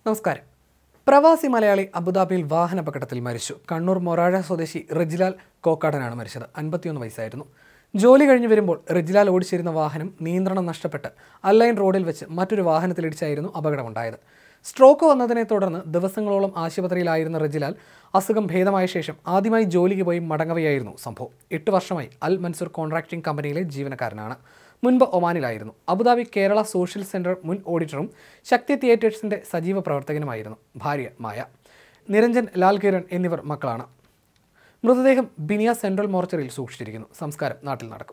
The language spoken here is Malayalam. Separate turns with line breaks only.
നമസ്കാരം പ്രവാസി മലയാളി അബുദാബിയിൽ വാഹനാപകടത്തിൽ മരിച്ചു കണ്ണൂർ മൊറാഴ സ്വദേശി റിജിലാൽ കോക്കാടനാണ് മരിച്ചത് അൻപത്തിയൊന്ന് വയസ്സായിരുന്നു ജോലി കഴിഞ്ഞ് വരുമ്പോൾ റിജിലാൽ ഓടിച്ചിരുന്ന വാഹനം നിയന്ത്രണം നഷ്ടപ്പെട്ട് അല്ലൈൻ റോഡിൽ വെച്ച് മറ്റൊരു വാഹനത്തിലിടിച്ചായിരുന്നു അപകടമുണ്ടായത് സ്ട്രോക്ക് വന്നതിനെ തുടർന്ന് ദിവസങ്ങളോളം ആശുപത്രിയിലായിരുന്ന റജിലാൽ അസുഖം ഭേദമായ ശേഷം ആദ്യമായി ജോലിക്ക് പോയി മടങ്ങവെയായിരുന്നു സംഭവം എട്ട് വർഷമായി അൽ മൻസൂർ കോൺട്രാക്ടിംഗ് കമ്പനിയിലെ ജീവനക്കാരനാണ് മുൻപ് ഒമാനിലായിരുന്നു അബുദാബി കേരള സോഷ്യൽ സെന്റർ മുൻ ഓഡിറ്ററും ശക്തി തിയേറ്റേഴ്സിന്റെ സജീവ പ്രവർത്തകനുമായിരുന്നു ഭാര്യ മായ നിരഞ്ജൻ ലാൽ കിരൺ എന്നിവർ മക്കളാണ് മൃതദേഹം ബിനിയ സെൻട്രൽ മോർച്ചറിയിൽ സൂക്ഷിച്ചിരിക്കുന്നു സംസ്കാരം നാട്ടിൽ നടക്കും